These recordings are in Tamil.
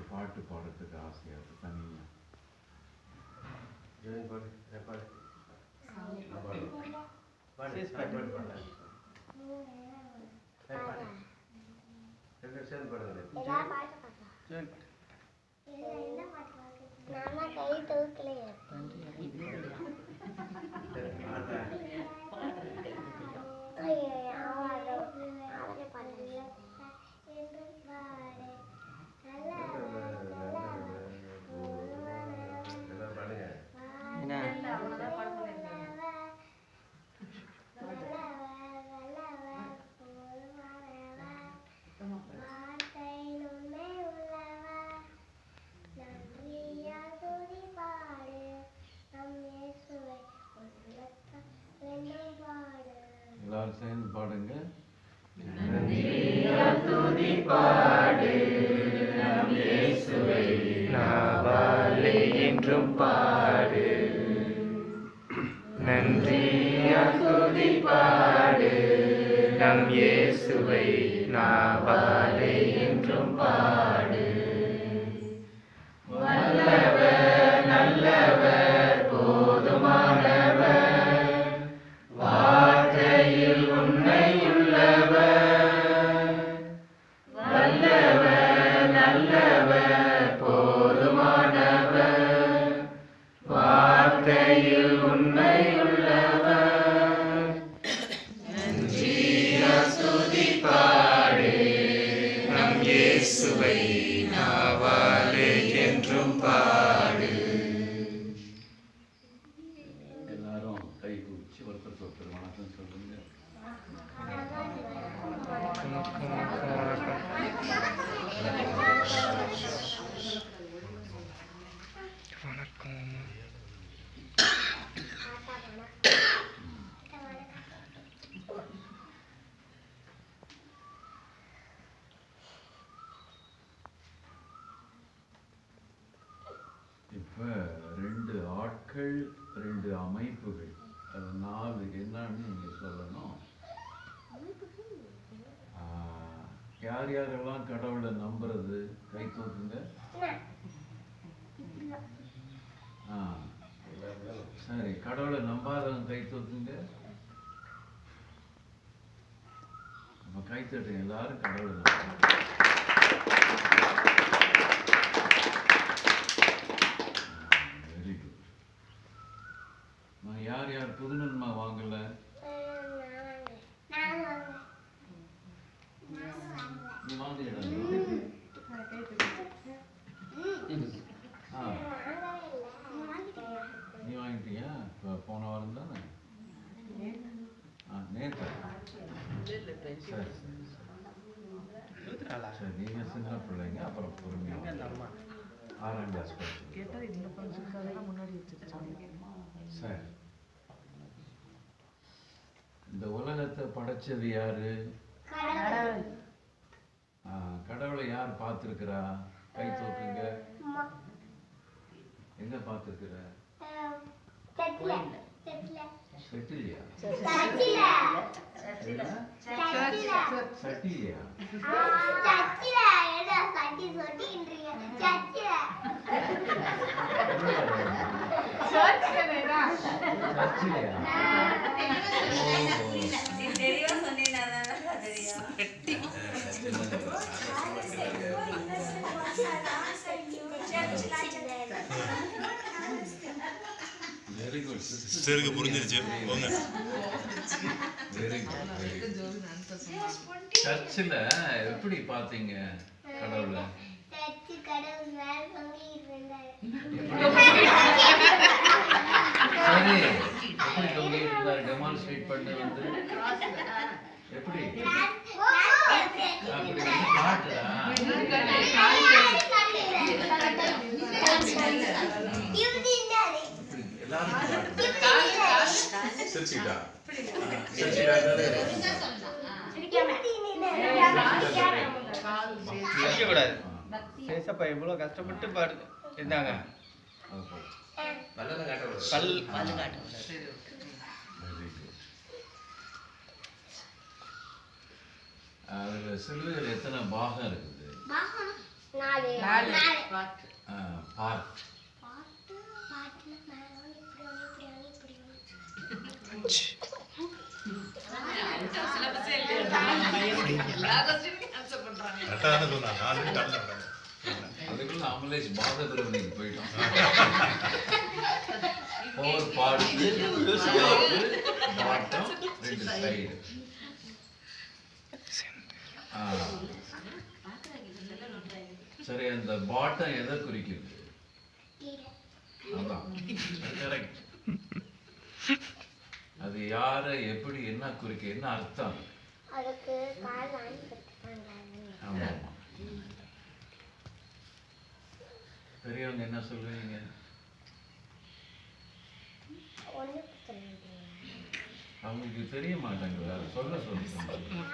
பாட்டு பாடுறதுக்கு ஆசையாக இருக்கு தனியாக ஜோயின் பாடு ஏ, பாடு நான் பாடு பாடு நான் பாடு பாடு ஏ, பாடு ரெண்டு பேரும் சேர்ந்து பாடுங்க நானா கை தூக்கலையே சரி, பாடுறேன். ஐயோ, அவரை அவரை பாடுங்க என்று பாடு எல்லாம் பாடுங்க எல்லாரும் சேர்ந்து பாடுங்க நாவாலே என்றும் பாடு நன்றியா துதி பாடு நம் இயேசுவை நாவாலே என்றும் பாடு வல்லவர் நல்லவர் போதுமானவர் வார்த்தையில் உண்மையுள்ளவர் வல்லவர் நல்லவர் போதுமானவர் வார்த்தையில் உண்மையுள்ளவர் நன்றியா துதி பாடு நம் இயேசுவை நாவாலே என்றும் பாடு எல்லாரும் கை குச்சி ஒருத்தருக்கு ஒருத்தர் வணக்கம் சொல்லுங்க இப்போ ரெண்டு ஆட்கள் ரெண்டு அமைப்புகள் அது நாலு என்னன்னு நீங்கள் சொல்லணும் ஆஹ், யார் யாரெல்லாம் கடவுளை நம்புறது கை தூக்குங்க ஆ சரி கடவுளை நம்பாதவங்க கை தூக்குங்க நம்ம கை தட்டுங்க எல்லாரும் கடவுளை நம்புங்க வெரி குட் யார் யார் புது நன்மை வாங்கல நீ வாங்கிடா ஆ நீ வாங்கிட்டியா இப்போ போன வாரம் தானே ஆ நேற்று சரி சரி சரி சரி நீங்கள் சின்ன பிள்ளைங்க அப்புறம் பொறுமையாக ஆறாம் கிளாஸ் படிச்சு சரி இந்த உலகத்தை படைச்சது யாரு ஆ, கடவுளை யார் பார்த்துருக்கிறா கை தூக்குங்க எங்க பார்த்துருக்கிற செட்டிலியா சட்டிலியா சர்ச்சிலியா வெரி குட் சிஸ்டருக்கு புரிஞ்சிருச்சு போங்க வெரி குட் வெரி குட் சர்ச்சில் எப்படி பார்த்தீங்க கடவுளை கடவுள் மேல தொங்கிட்டு இருந்தாரு சரி எப்படி தொங்கிட்டு இருந்தார் டெமான்ஸ்ட்ரேட் பண்ணி வந்து எப்படி அப்படி வந்து காட்டுறா இப்படி எல்லாரும் காட்டுறா. சிரிச்சுக்கிட்டா சிரிக்கக்கூடாது ஏசப்பா எவ்வளோ கஷ்டப்பட்டு பாடு இருந்தாங்க Okay. நல்லதை காட்டக்கூடாது கல் Very good. அதுல சிலுவையில் எத்தனை பாகம் இருக்குது நாலு நாலு நாலு ஆ, பார்க் பாட்டு பாட்டுல மேல ஒண்ணு, இப்படி ஒண்ணு, இப்படி ஒண்ணு, இப்படி ஒண்ணு. கரெக்டாக தானே சொன்னாங்க நாலு கடல அதுக்குள்ள அமலேஷ் பாதபிரவனிக்கு போயிட்டோம் ஃபோர் பார்ட்ஸ் பாட்டம் ரெண்டு சைடு சரி அந்த பாட்டம் எதை குறிக்கிறது கீழே. அதான் கரெக்ட் அது யாரை எப்படி என்ன குறிக்க என்ன அர்த்தம் அதுக்கு கால் வாங்கி கொடுத்துட்டாங்க ஆமா ஆமா பெரியவங்க என்ன சொல்லுவீங்க ஒண்ணு கொடுத்துருங்க அவங்களுக்கு தெரிய மாட்டாங்களா சொல்ல சொல்லுங்க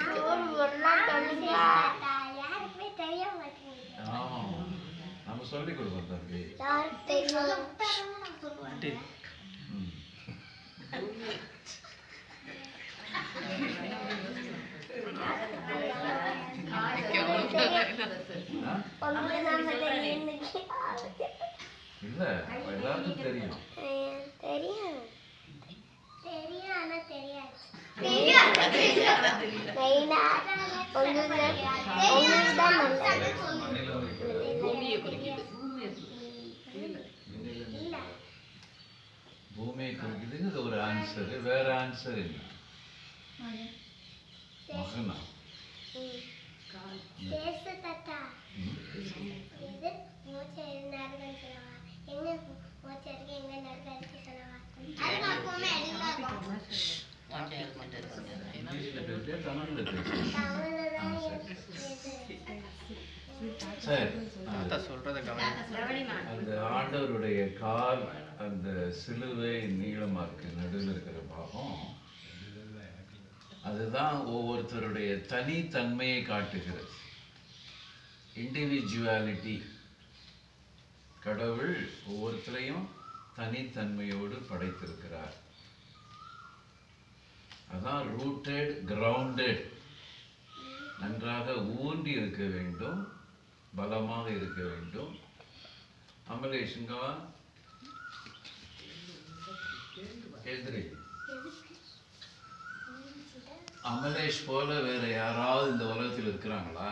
யாருக்குமே தெரிய மாட்டேங்குது ஆமா நம்ம சொல்லி கொடுப்போம் தம்பி யாருக்கு தெரியும் ம். ஆ? உங்களுக்கு நம்ம தெரியும் இல்ல எல்லாருக்கும் தெரியும் தெரியும் தெரியும் ஆனா தெரியாது தெரியும் மெயினா உங்களுக்கு உங்களுக்கு தான் இல்ல பூமியை குறிக்குதுங்கிறது ஒரு ஆன்சர் வேற ஆன்சர் என்ன மகனா பேசு தாத்தா ம். இது மூச்சை நடுகள் சொல்லவா எங்க மூச்சை இருக்கு எங்க நடுகள் இருக்கு சொல்லவா அது பார்ப்போமே எடுக்கலாம் இங்கிலீஷ்ல பேசுறியா தமிழ்ல பேசுறியா தமிழ்ல தான் ஆ, பேசுறேன் சரி ஆ. தாத்தா சொல்றத கவனி அந்த ஆண்டவருடைய கால் அந்த சிலுவை நீளமா இருக்கு நடுவில் இருக்கிற பாகம் அதுதான் ஒவ்வொருத்தருடைய தனித்தன்மையை காட்டுகிறது இண்டிவிஜுவாலிட்டி கடவுள் ஒவ்வொருத்தரையும் தனித்தன்மையோடு படைத்திருக்கிறார் அதான் ரூட்டட் கிரவுண்டட் நன்றாக ஊன்றி இருக்க வேண்டும் பலமாக இருக்க வேண்டும் அமலேஷுங்கா எழுதுறி அமலேஷ் போல வேற யாராவது இந்த உலகத்தில் இருக்கிறாங்களா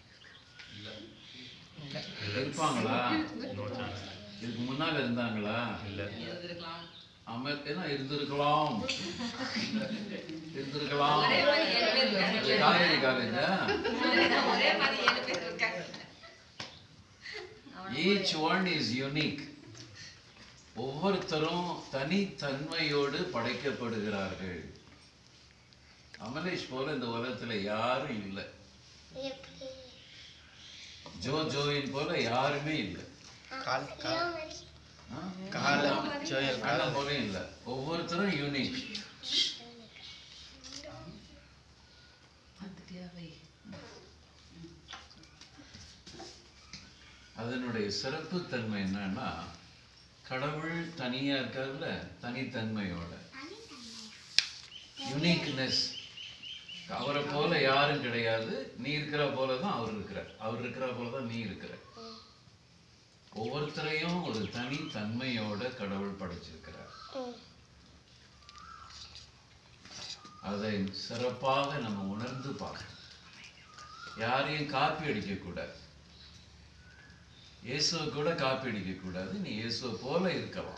இருப்பாங்களா இதுக்கு முன்னால இருந்தாங்களா அமல் என்ன இருந்திருக்கலாம் இருந்திருக்கலாம் இது காவேரி காலேஜா ஈச் ஒன் இஸ் யூனிக் ஒவ்வொருத்தரும் தனித்தன்மையோடு படைக்கப்படுகிறார்கள் அமலேஷ் போல இந்த உலகத்துல யாரும் இல்லை எப்படி ஜோ ஜோயின் போல யாருமே இல்லை கால் கால் மாதிரி ஆ? கால ஜோயல் கால அண்ணன் போலயும் இல்லை ஒவ்வொருத்தரும் யூனிக் அதனுடைய சிறப்பு தன்மை என்னன்னா கடவுள் தனியா இருக்காருல்ல தனித்தன்மையோட யூனிக்னஸ் அவரை போல யாரும் கிடையாது நீ இருக்கிற போல தான் அவர் இருக்கிறார் அவர் இருக்கிற போல தான் நீ இருக்கிற ஒவ்வொருத்தரையும் ஒரு தனி தன்மையோட கடவுள் படைச்சிருக்கிறார் ம். அதை சிறப்பாக நம்ம உணர்ந்து பார்க்கணும் யாரையும் காப்பி அடிக்கக்கூடாது இயேசுவை கூட காப்பி அடிக்கக்கூடாது நீ இயேசுவை போல இருக்கலாம்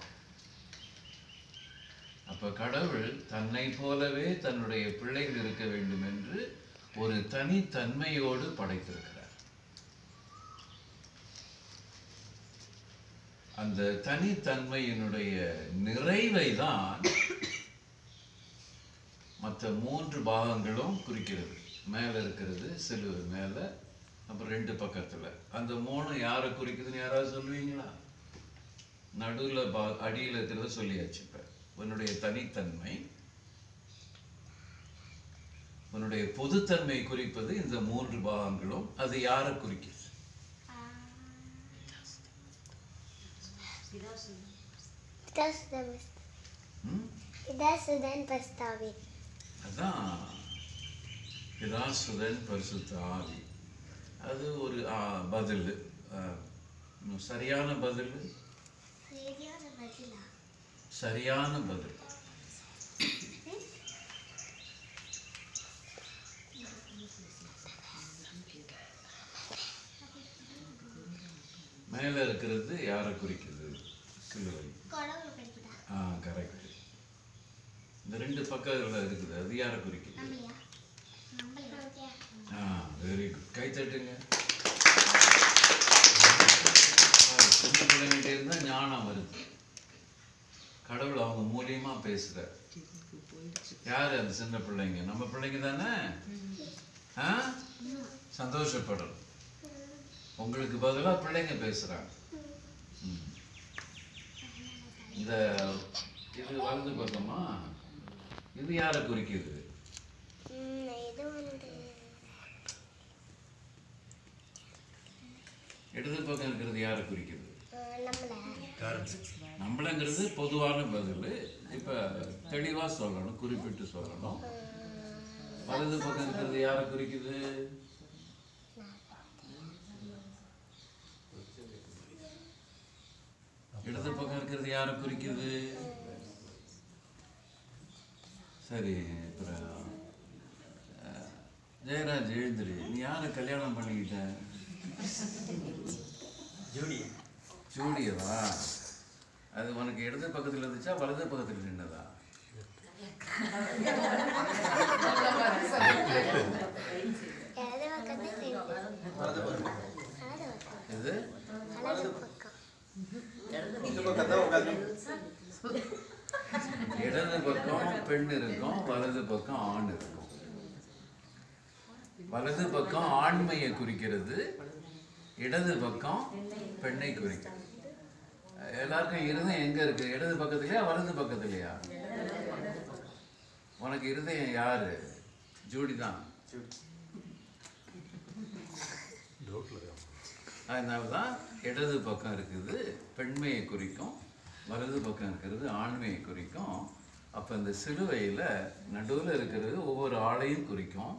அப்ப கடவுள் தன்னை போலவே தன்னுடைய பிள்ளைகள் இருக்க வேண்டும் என்று ஒரு தனித்தன்மையோடு படைத்திருக்கிறார் அந்த தனித்தன்மையினுடைய நிறைவை தான் மற்ற மூன்று பாகங்களும் குறிக்கிறது மேல இருக்கிறது சிலுவை மேல அப்புறம் ரெண்டு பக்கத்துல அந்த மூணு யாரை குறிக்குதுன்னு யாராவது சொல்லுவீங்களா நடுவுல பா அடியில இருக்கிறத சொல்லியாச்சு இப்ப உன்னுடைய தனித்தன்மை உன்னுடைய பொதுத்தன்மை குறிப்பது இந்த மூன்று பாகங்களும் அது யாரை குறிக்குது பிதாசுதன் ம்? பிதாசுதன் பஸ்தாவி அதான் பிதாசுதன் பரிசுத்த ஆவி அது ஒரு ஆ, பதில் ஆ, இன்னும் சரியான பதில் சரியான பதிலா சரியான பதில் மேல இருக்கிறது யாரை குறிக்குது சிலுவை கடவுள் கிடைக்குதா ஆ கரெக்ட் இந்த ரெண்டு பக்கத்துல இருக்குது அது யாரை குறிக்குது நம்மளையா நம்மளையா ஆ வெரி குட் கை தட்டுங்க பாரு, சின்ன பிள்ளைங்கிட்ட இருந்தா ஞானம் வருது கடவுள் அவங்க மூலியமா பேசுறார் யாரு அந்த சின்ன பிள்ளைங்க நம்ம பிள்ளைங்க தானே ஆ சந்தோஷப்படணும் உங்களுக்கு பதிலா பிள்ளைங்க பேசுறாங்க ம். இந்த இது வலது பக்கமா இது யாரை குறிக்குது இது வந்து இடது பக்கம் இருக்கிறது யாரை குறிக்குது நம்மள நம்மளங்கிறது பொதுவான பதில் இப்ப தெளிவா சொல்லணும் குறிப்பிட்டு சொல்லணும் வலது பக்கம் இருக்கிறது யாரை குறிக்குது இடது பக்கம் இருக்கிறது யாரை குறிக்குது சரி அப்புறம் அஹ், ஜெயராஜ் எழுந்துரு நீ யாரை கல்யாணம் பண்ணிக்கிட்ட ஜூடி ஜூடியவா அது உனக்கு இடது பக்கத்துல இருந்துச்சா வலது பக்கத்துல நின்னதா இடது பக்கத்துல வலது பக்கம் வலது பக்கம் இது வலது பக்கம் இந்த பக்கம் தான் உட்காந்து இடது பக்கம் பெண் இருக்கும் வலது பக்கம் ஆண் இருக்கும் வலது பக்கம் ஆண்மையை குறிக்கிறது இடது பக்கம் பெண்ணை குறிக்கும் எல்லாருக்கும் இருதயம் எங்க இருக்கு இடது பக்கத்துலயா வலது பக்கத்துலயா உனக்கு இருதயம் யாரு ஜூடி தான் அதனால தான் இடது பக்கம் இருக்குது பெண்மையை குறிக்கும் வலது பக்கம் இருக்கிறது ஆண்மையை குறிக்கும் அப்போ இந்த சிலுவையில் நடுவில் இருக்கிறது ஒவ்வொரு ஆளையும் குறிக்கும்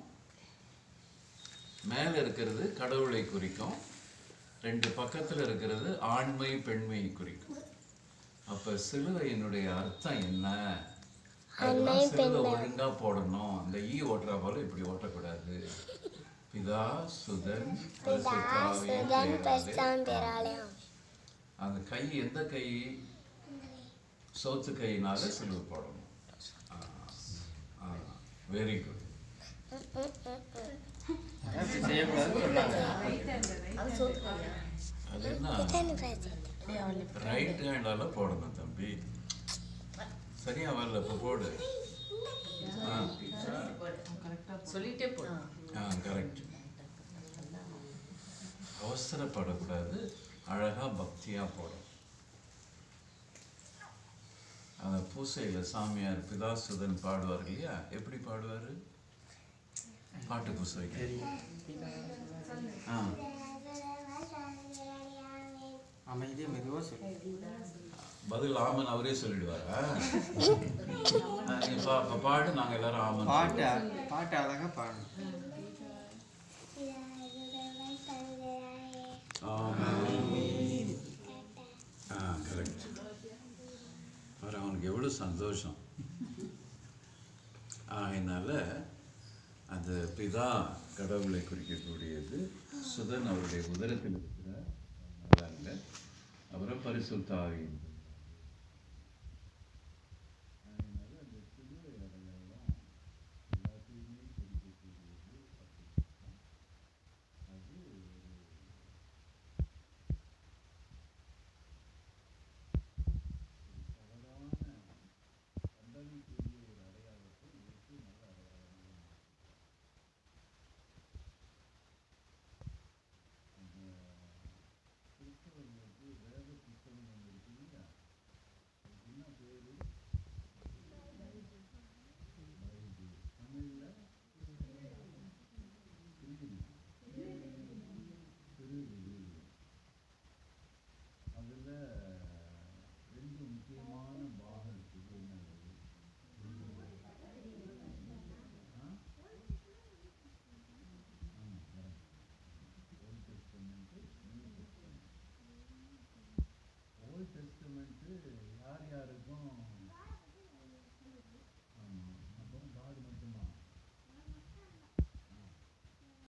மேலே இருக்கிறது கடவுளை குறிக்கும் ரெண்டு பக்கத்தில் இருக்கிறது ஆண்மை பெண்மையை குறிக்கும் அப்போ சிலுவையினுடைய அர்த்தம் என்ன அதெல்லாம் சிலுவை ஒழுங்கா போடணும் இந்த ஈ ஓட்டுறா போல இப்படி ஓட்டக்கூடாது பிதா சுதன் பரிசுத்தாவியின் பெயராலே. பெருசான் பேராலயம் அந்த கை எந்த கை சோத்து கையினால சிலுவை போடணும் வெரி குட் அப்படி செய்யக்கூடாதுன்னு சொன்னாங்க அது என்ன ரைட் ஹேண்டால போடணும் தம்பி சரியா வரல இப்போ போடு ஆ சொல்லிட்டே போ ஆ கரெக்ட் அவசரப்படக்கூடாது அழகா பக்தியா போடும் அந்த பூசையில சாமியார் பிதாசுதன் பாடுவார் இல்லையா எப்படி பாடுவாரு பாட்டு பூசை ஆ அமைதியாக மெதுவாக சொல்லு பதில் ஆமன் அவரே சொல்லிடுவாரா ஆ, நீ பா பா- பாடு நாங்க எல்லாரும் ஆமன் பாட்டு பாட்டு அழகாக பாடணும் ஆமென். ஆ கரெக்ட் பாரு அவனுக்கு எவ்வளோ சந்தோஷம் அதனால அந்த பிதா கடவுளை குறிக்கக்கூடியது சுதன் அவருடைய உதரத்தில் இருக்கிறார் அதாங்க அப்புறம் பரிசுத்தாவின்